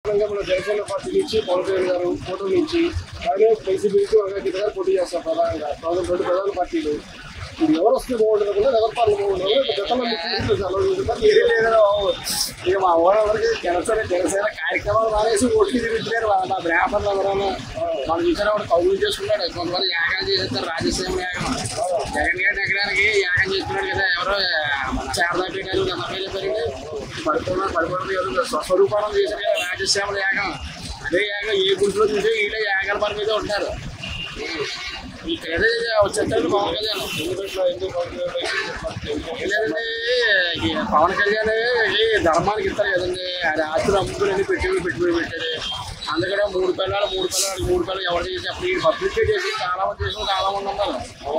ముఖ్యంగా మన జనసేన పార్టీ నుంచి పవన్ కళ్యాణ్ గారు ఫోటో నుంచి అలాగే వైసీపీకి వంగా గీత గారు పోటీ చేస్తారు ప్రధానంగా ప్రధాన రెండు ప్రధాన పార్టీలు ఇది ఎవరు వస్తే బాగుంటుంది కూడా ఎవరు పాలన బాగుంటుంది గతంలో మీకు చూసి అలా ఉంటుంది. ఏమీ లేదు బాబు. ఇక మా ఊళ్ళకి జనసేన జనసేన కార్యక్రమాలు మానేసి ఓట్లు తిరుగుతున్నారు మా- మా బ్రాహ్మణులు ఎవరైనా మనం చూసారా వాడు కౌలు చేసుకున్నాడు కొంతమంది యాగాలు చేసేస్తారు రాజశ్యామ యాగం జగన్ గారి ఎకరానికి యాగం చేస్తున్నాడు కదా ఎవరో మన శారదా పీఠాలు గంధపేట పేరు పడుకున్న పడుకున్న ఎవరు స్వస్వరూపాలను చేశారు కదా రాజశ్యామల యాగం అదే యాగం ఏ గుంట్లో చూసి వీళ్ళే యాగాల పని మీద ఉంటారు ఇక్కడ వచ్చేస్తారు పవన్ కళ్యాణ్ ఎందుకంటే ఎందుకు పవన్ కళ్యాణ్ వైసీపీ లేదండి ఈ పవన్ కళ్యాణ్ ఈ ధర్మానికి ఇస్తారు కదండి అది ఆస్తులు అమ్ముకుని పెట్టుబడి పెట్టుబడి పెట్టాడు అందుకనే మూడు పిల్లలు మూడు పిల్లలు మూడు పిల్లలు ఎవరు చేసి అప్పుడు ఈ పబ్లిక్ చేసి చాలా మంది చేసిన చాలా మంది ఉన్నారు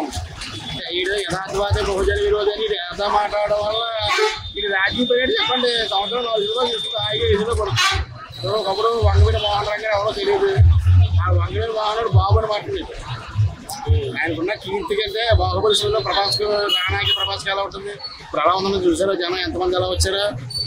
ఈడు యథార్థవాద బహుజన విరోధి అని వేద మాట్లాడడం వల్ల ఇది రాజకీయ పర్యటన చెప్పండి సంవత్సరం నాలుగు రూపాయలు తీసుకుని హాయిగా ఎదురు పడుతుంది ఒకప్పుడు వంగవీర మోహన్ రంగా ఎవరో తెలియదు ఆ వంగవీర మోహన్ బాబు అని మాట్లాడేది ఆయనకున్న కీర్తి కంటే బాహుబలి షోలో ప్రభాస్ కు- రానాకి ప్రభాస్ ఎలా ఉంటుంది ఇప్పుడు ఎలా ఉందని చూసారో జనం ఎంతమంది ఎలా వచ్చారో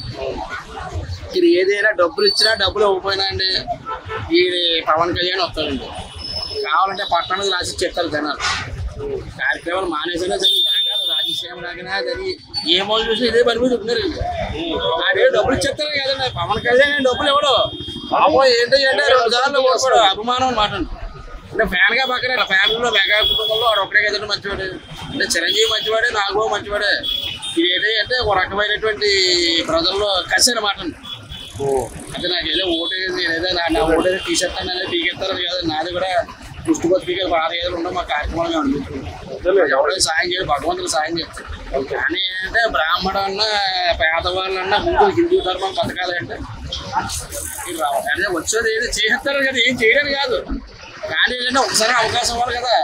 ఇది ఏదైనా డబ్బులు ఇచ్చినా డబ్బులు ఇవ్వకపోయినా అండి ఈ పవన్ కళ్యాణ్ వస్తాడండి కావాలంటే పట్టణానికి రాసి చెప్తారు జనాలు కార్యక్రమాలు మానేసినా సరే యాగాలు రాజశ్యామ రాగినా సరే ఏమో చూసి ఇదే పని మీద ఉన్నారు అదే డబ్బులు ఇచ్చేస్తారు కదండి పవన్ కళ్యాణ్ డబ్బులు ఇవ్వడు పాపం ఏంటో అంటే రెండు సార్లు కొనుక్కోడు అభిమానం అనమాట అంటే ఫ్యాన్ గా పక్కన ఫ్యామిలీలో మెగా కుటుంబంలో వాడు ఒకటే కదండి మంచివాడు అంటే చిరంజీవి మంచివాడే నాగబాబు మంచివాడే ఇది ఏంటి అంటే ఒక రకమైనటువంటి ప్రజల్లో కసి అనమాట అంటే నాకు ఏదో ఓటేది నేనేదో నా నా ఓటేది టీషర్ట్ అనేది పీకెత్తారని కాదు నాది కూడా పుష్టి బతికే ఆరేళ్ళు ఉండవు మా కార్యక్రమంగా అనిపిస్తుంది ఎవరైనా సాయం చేయడు భగవంతుడు సాయం చేస్తాడు కానీ ఏంటంటే బ్రాహ్మణ అన్న పేదవాళ్ళన్నా ముందు హిందూ ధర్మం బతకాలి అంటే ఇది రావాలి అంటే వచ్చేది ఏది చేస్తారు కదా ఏం చేయడం కాదు కానీ ఏంటంటే ఒకసారి అవకాశం ఇవ్వాలి కదా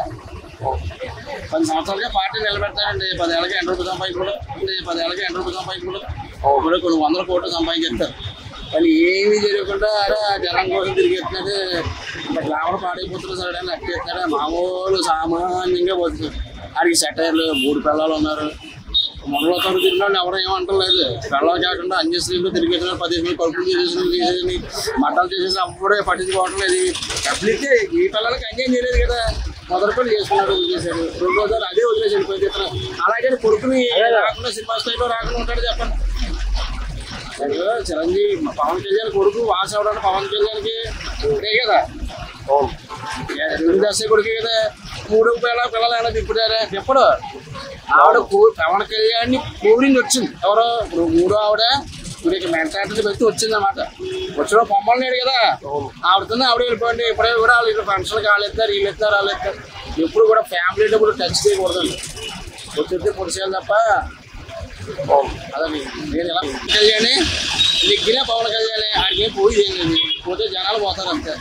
పది సంవత్సరాలుగా పార్టీ నిలబెడతాడండి పదేళ్ళకి ఎండ రూపాయలు సంపాదించుకోవడం పదేళ్ళకి ఎండ రూపాయలు సంపాదించుకోవడం ఇప్పుడు కొన్ని వందల కోట్లు సంపాదించేస్తారు కానీ ఏమీ జరగకుండా అరే జనం కోసం తిరిగేస్తున్నాడు ఇంకా గ్రామం పాడైపోతున్నారు సార్ అని అట్టేస్తున్నాడు మామూలు సామాన్యంగా పోతుంది ఆడికి సెటైర్లు మూడు పిల్లలు ఉన్నారు మొదలతో తిరిగిన ఎవరు ఏమంటలేదు పిల్లలు కాకుండా అన్ని స్త్రీలు తిరిగేసిన పదిహేను మంది కడుపులు తీసేసిన తీసేసి మట్టలు చేసేసి అప్పుడే పట్టించుకోవటం లేదు డబ్బులు ఈ పిల్లలకి అన్యాయం చేయలేదు కదా మొదటి పని చేసుకున్నాడు వదిలేశాడు రెండోసారి అదే వదిలేసి వెళ్ళిపోయింది ఇతను అలాగే కొడుకుని రాకుండా సినిమా స్థాయిలో రాకుండా ఉంటాడు చెప్పండి అయ్యో, చిరంజీవి పవన్ కళ్యాణ్ కొడుకు వాస్ అవడానికి పవన్ కళ్యాణ్కి ఇదే కదా దశ కొడుకు కదా మూడు పిల్లల పిల్లలు అయినా తిప్పుతారా తిప్పడు ఆవిడ కూ- పవన్ కళ్యాణ్ కూరింగ్ వచ్చింది ఎవరో ఇప్పుడు మూడో ఆవిడ వీడికి మెంటాలిటీ పెట్టి వచ్చింది అనమాట వచ్చిన బొమ్మలు లేడు కదా ఆవిడతో ఆవిడ వెళ్ళిపోయింది ఇప్పుడే కూడా వాళ్ళు ఫంక్షన్కి వాళ్ళు ఇస్తారు వీళ్ళు ఇస్తారు వాళ్ళు ఇస్తారు ఎప్పుడు కూడా ఫ్యామిలీ డబ్బులు టచ్ చేయకూడదండి వచ్చేది పొడిచేయాలి తప్ప అదని నేను ఎలా పవన్ కళ్యాణ్ నెగ్గిన పవన్ కళ్యాణ్ ఆడికి ఏం పోయి ఏం లేదు పోతే జనాలు పోతారు అంతే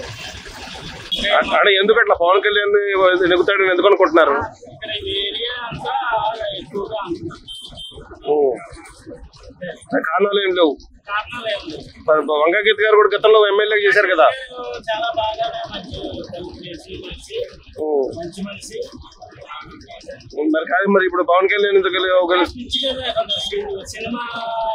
అంటే ఎందుకు అట్లా పవన్ కళ్యాణ్ నెగ్గుతాడని ఎందుకు అనుకుంటున్నారు ఇక్కడ ఈ ఏరియా అంతా ఎక్కువగా అంటున్నారు ఓ. కారణాలు ఏం లేవు కారణాలు ఏం లేవు మరి వంకాగీత్ గారు కూడా గతంలో ఎమ్మెల్యే చేశారు కదా చాలా బాగానే మంచి హెల్ప్ చేసి చేసి ఓ. మంచి మనిషి మరి కాదు మరి ఇప్పుడు పవన్ కళ్యాణ్ ఎందుకు ఒక పిచ్చి కదా కొంత సి- సినిమా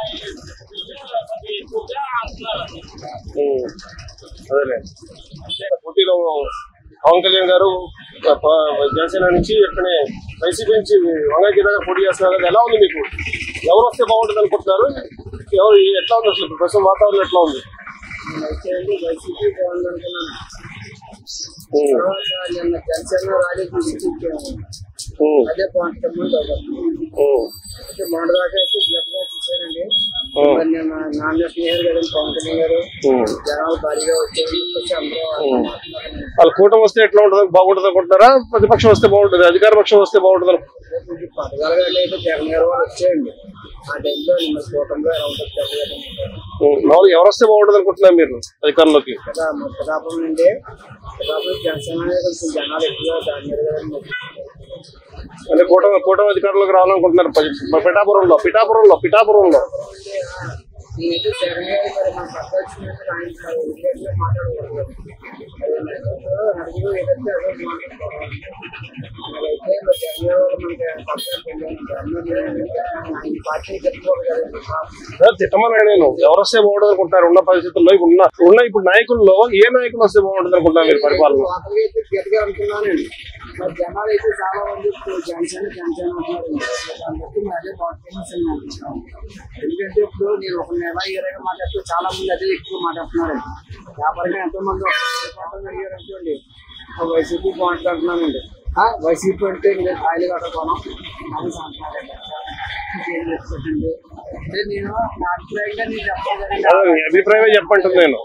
ఎక్కువగా అంటున్నారు ఓ. అదేలే పోటీలో పవన్ కళ్యాణ్ గారు ప- ప- జనసేన నుంచి ఇక్కడనే వైసీపీ నుంచి వంగాగీత గారు పోటీ చేస్తున్నారు కదా ఎలా ఉంది మీకు ఎవరు వస్తే బాగుంటుంది అనుకుంటున్నారు ఎవరు ఎట్లా ఉంది అసలు ఇప్పుడు ప్రస్తుతం వాతావరణం ఎట్లా ఉంది వైసీపీ బాగుందనుకున్నాను ఓ. నిన్న జనసేన రాజకీయ ఓ. అదే పాయింట్ ఓ. అయితే మొన్నటిదాకా అయితే గట్టిగా చూశానండి ఓ. మరి నిన్న నాన్న స్నేహితులు కదండి పవన్ కళ్యాణ్ గారు ఓ. జనాలు భారీగా వచ్చేది వచ్చి అందరూ ఓ. వాళ్ళ కూటమి వస్తే ఎట్లా ఉంటుంది బాగుంటుంది అనుకుంటున్నారా ప్రతిపక్షం వస్తే బాగుంటుంది అధికార పక్షం వస్తే బాగుంటుంది అనుకుంటున్నారా? కొంచెం పథకాలు కానీ అయితే జగన్ గారు వాళ్ళు వచ్చేయండి ఆ టైంలో నిన్న కూటమిలో ఎలా ఉంటుంది జగన్ గారు ఓ. మామూలుగా ఎవరు వస్తే బాగుంటుంది అనుకుంటున్నారు మీరు అధికారంలోకి కదా ముత్తకాపం నుండి ముత్తకాపం జనసేన అనేది కొంచెం జనాలు ఎక్కువ దాని మీద కదండి అంటే కూటమి కూటమి అధికారంలోకి రావాలనుకుంటున్నారు ప- పిఠాపురంలో పిఠాపురంలో పిఠాపురంలో నేనైతే జరగాలి మరి మన పక్క వచ్చినట్టు ఆయన ఇమీడియట్గా మాట్లాడకూడదు నలుగురు ఏదైతే అదే మాట్లాడుకోవాలి అదైతే మరి జరగవాలి మనకి పక్కన ఆయన పార్టీ చెప్పుకోవాలి కదండి సార్ తిట్టమని నేను ఎవరు వస్తే బాగుంటుంది అనుకుంటారు ఉన్న పరిస్థితుల్లో ఇప్పుడు ఉన్న ఉన్న ఇప్పుడు నాయకుల్లో ఏ నాయకులు వస్తే బాగుంటుంది అనుకుంటారు మీరు పరిపాలన లోపలికి అయితే గట్టిగా అనుకున్నానండి మరి జనాలు అయితే చాలా మంది ఇప్పుడు జనసేన జనసేన అంటున్నారు దాన్ని బట్టి మరి అదే కాన్ఫిడెన్స్ అనిపించాను ఎందుకంటే ఇప్పుడు నేను ఒక నెల ఇరవై మాట్లాడుతూ చాలా మంది అదే ఎక్కువ మాట్లాడుతున్నారు వ్యాపారంగా ఎంతో మంది అడిగారు అనుకోండి వైసీపీ మాట్లాడుతున్నానండి ఆ, వైసీపీ అంటే ఇంకా కాయలు కట్టుకోను అని అంటున్నారండి ఇంకేం చెప్తుందండి అంటే నేను నా అభిప్రాయంగా నేను చెప్పాలి అదే మీ అభిప్రాయం చెప్పంటుంది నేను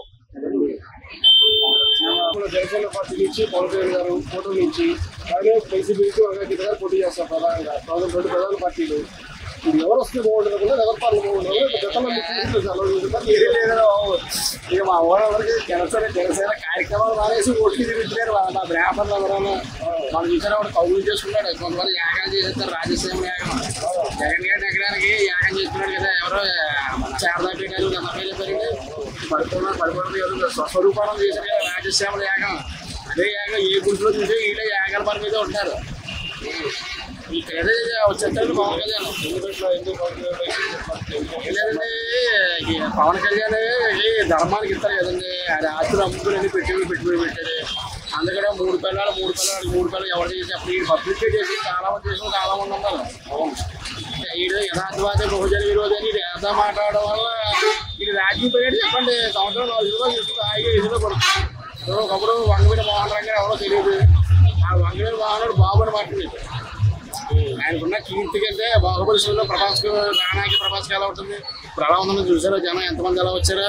ఇప్పుడు జనసేన పార్టీ నుంచి పవన్ కళ్యాణ్ గారు ఫోటో నుంచి అలాగే వైసీపీ నుంచి వంగగీత గారు పోటీ చేస్తారు ప్రధానంగా ప్రధాన రెండు ప్రధాన పార్టీలు ఇప్పుడు ఎవరు వస్తే బాగుంటుంది అనుకుంటే ఎవరు పాలన బాగుంటుంది గతంలో మీకు తెలుసు అలా ఉంటుంది. ఏమీ లేదురా బాబు. ఇక మా ఊళ్ళకి జనసేన జనసేన కార్యక్రమాలు మానేసి ఓట్లు తిరుగుతున్నారు వాళ్ళ మా బ్రాహ్మణులు ఎవరైనా మనం చూసారా వాడు కౌలు చేసుకున్నాడు కొంతమంది యాగాలు చేసేస్తారు రాజశ్యామ యాగం జగన్ గారి ఎకరానికి యాగం చేసుకున్నాడు కదా ఎవరో శారదా పీఠాలు నమ్మకాయలు పెరిగి పడుకున్న పడుకున్నది ఎవరు స్వస్వరూపానం చేశారు కదా రాజశ్యామల యాగం అదే యాగం ఏ గుంట్లో చూసి వీళ్ళే యాగాల పని మీద ఉంటారు ఇక్కడే వచ్చేస్తారు పవన్ కళ్యాణ్ ఎందుకంటే ఎందుకు పవన్ కళ్యాణ్ వైసీపీ పార్టీ లేదండి ఈ పవన్ కళ్యాణ్ ఈ ధర్మానికి ఇస్తారు కదండి అది ఆస్తులు అమ్ముకుని పెట్టుబడి పెట్టుబడి పెట్టాడు అందుకనే మూడు పిల్లలు మూడు పిల్లలు మూడు పిల్లలు ఎవరు చేసి అప్పుడు ఈ పబ్లిక్ చేసి చాలా మంది చేసిన చాలా మంది ఉన్నారు ఈడు యథార్థవాద బహుజన విరోధి అని ఎంత మాట్లాడడం వల్ల ఇది రాజకీయ పీరియడ్ చెప్పండి సంవత్సరం నాలుగు రూపాయలు తీసుకుని హాయిగా ఎదురు పడుతుంది ఒకప్పుడు వంగవీడి మోహన్ రంగా ఎవరో తెలియదు ఆ వంగవీడి మోహన్ బాబు అని మాట్లాడేది ఆయనకున్న కీర్తి కంటే బాహుబలి షోలో ప్రభాస్ కు రానాకి ప్రభాస్ కి ఎలా ఉంటుంది ఇప్పుడు ఎలా ఉందని చూసారా జనం ఎంతమంది ఎలా వచ్చారా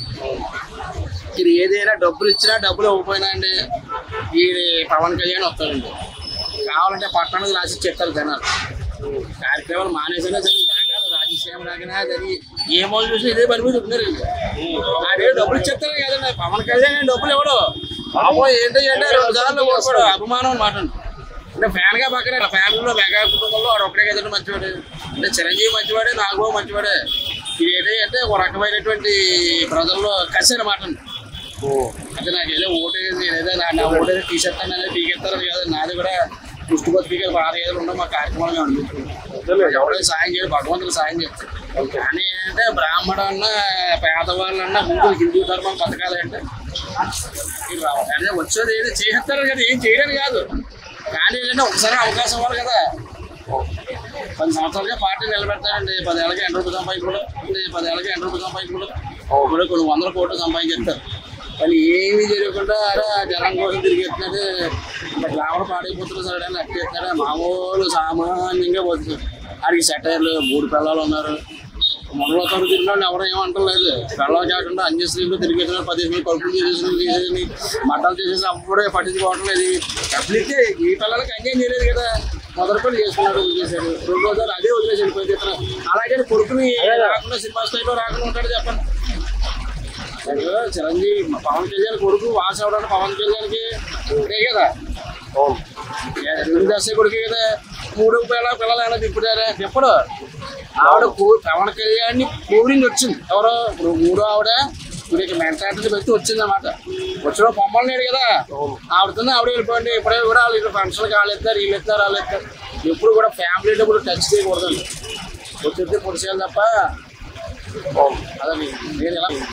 ఇది ఏదైనా డబ్బులు ఇచ్చినా డబ్బులు ఇవ్వకపోయినా అండి ఈ పవన్ కళ్యాణ్ వస్తాడండి కావాలంటే పట్టణానికి రాసి చెప్తారు జనాలు కార్యక్రమాలు మానేసినా సరే యాగాలు రాజశ్యామ రాగినా సరే ఏమో చూసి ఇదే పని మీద ఉంటున్నారు వీళ్ళు. అదే డబ్బులు ఇచ్చేస్తారు కదండి పవన్ కళ్యాణ్ డబ్బులు ఇవ్వడు పాపం ఏంటో అంటే రెండు సార్లు ఓడిపోడు అభిమానం అనమాట అంటే ఫ్యాన్ గా పక్కన ఫ్యామిలీలో మెగా కుటుంబంలో వాడు ఒకటే కదండి మంచివాడు అంటే చిరంజీవి మంచివాడే నాగబాబు మంచివాడే ఇది ఏంటి అంటే ఒక రకమైనటువంటి ప్రజల్లో కసి అనమాట అంటే నాకు ఏదో ఓటేది ఏదో నా నా ఓటేది టీషర్ట్ అనేది పీకెత్తారు కాదు నాది కూడా పుష్టి బతికి బాగా ఏదో ఉండవు మా కార్యక్రమాలు మేము అనిపించుకుంటాం ఎవరైనా సాయం చేయాలి భగవంతుడు సాయం చేస్తారు కానీ ఏంటంటే బ్రాహ్మణులన్నా పేదవాళ్ళన్నా ముందు హిందూ ధర్మం బతకాలంటే ఇది రావాలి అదే వచ్చేది ఏది చేస్తారు కదా ఏం చేయడానికి కాదు కానీ ఏంటంటే ఒకసారి అవకాశం ఇవ్వాలి కదా పది సంవత్సరాలుగా పార్టీ నిలబెడతారండి పదేళ్ళకి ఎండ రూపాయలు సంపాదించుకోవడం పదేళ్ళకి ఎండ రూపాయలు సంపాదించుకోవడం ఇప్పుడు కొన్ని వందల కోట్లు సంపాదించేస్తారు కానీ ఏమీ తెలియకుండా అరే జనం కోసం తిరిగేస్తున్నాడు ఇంకా గ్రామం పాడైపోతున్నారు సార్ అని అట్టేస్తున్నాడు మామూలు సామాన్యంగా పోతుంది ఆడికి సెటైర్లు మూడు పిల్లలు ఉన్నారు మొదలతో తిరిగిన ఎవరు ఏమంటలేదు పిల్లలు కాకుండా అన్ని స్త్రీలు తిరిగేసిన పదిహేను వేలు కడుపులు చేసేసిన తీసేసి మట్టలు చేసేసి అప్పుడే పట్టించుకోవటం లేదు అట్లయితే ఈ పిల్లలకి అన్యాయం చేయలేదు కదా మొదటి పని చేసుకున్నాడు వదిలేశాడు రెండు రోజులు అదే వదిలేసి వెళ్ళిపోయింది ఇతను అలాగే కొడుకుని రాకుండా సినిమా స్థాయిలో రాకుండా ఉంటాడు చెప్పండి అయ్యో, చిరంజీవి మా పవన్ కళ్యాణ్ కొడుకు వాస్ అవడానికి పవన్ కళ్యాణ్కి ఇదే కదా రెండు దశ కొడుకు కదా మూడు పిల్ల పిల్లలు ఏమైనా తిప్పుతారా తిప్పడు ఆవిడ కూ- పవన్ కళ్యాణ్ కూరింగ్ వచ్చింది ఎవరో ఇప్పుడు మూడో ఆవిడ ఇప్పుడు మెంటాలిటీ పెట్టి వచ్చింది అనమాట వచ్చిన బొమ్మలు లేడు కదా ఆవిడతో ఆవిడ వెళ్ళిపోయింది ఇప్పుడే కూడా వాళ్ళు ఫంక్షన్కి వాళ్ళు ఇస్తారు వీళ్ళు ఇస్తారు వాళ్ళు ఇస్తారు ఎప్పుడు కూడా ఫ్యామిలీ కూడా టచ్ చేయకూడదు వచ్చేది పొడిచేయాలి తప్ప అదే నేను ఎలా